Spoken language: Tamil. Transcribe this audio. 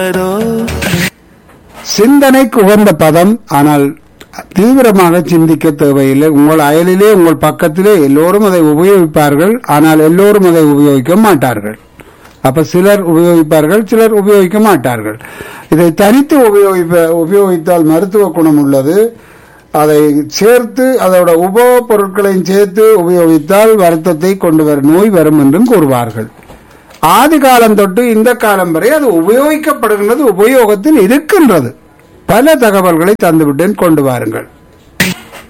சிந்தனைக்கு உகந்த பதம் ஆனால் தீவிரமாக சிந்திக்க தேவையில்லை உங்கள் அயலிலே உங்கள் பக்கத்திலே எல்லோரும் அதை உபயோகிப்பார்கள் ஆனால் எல்லோரும் அதை உபயோகிக்க மாட்டார்கள் அப்ப சிலர் உபயோகிப்பார்கள் சிலர் உபயோகிக்க மாட்டார்கள் இதை தனித்து உபயோகிப்ப உபயோகித்தால் மருத்துவ குணம் உள்ளது அதை சேர்த்து அதோட உப பொருட்களையும் சேர்த்து உபயோகித்தால் வருத்தத்தை கொண்டு வரும் நோய் வரும் என்றும் கூறுவார்கள் ஆதி காலம் தொட்டு இந்த காலம் வரை அது உபயோகிக்கப்படுகின்றது உபயோகத்தில் இருக்கின்றது பல தகவல்களை தந்துவிட்டேன் கொண்டு வாருங்கள்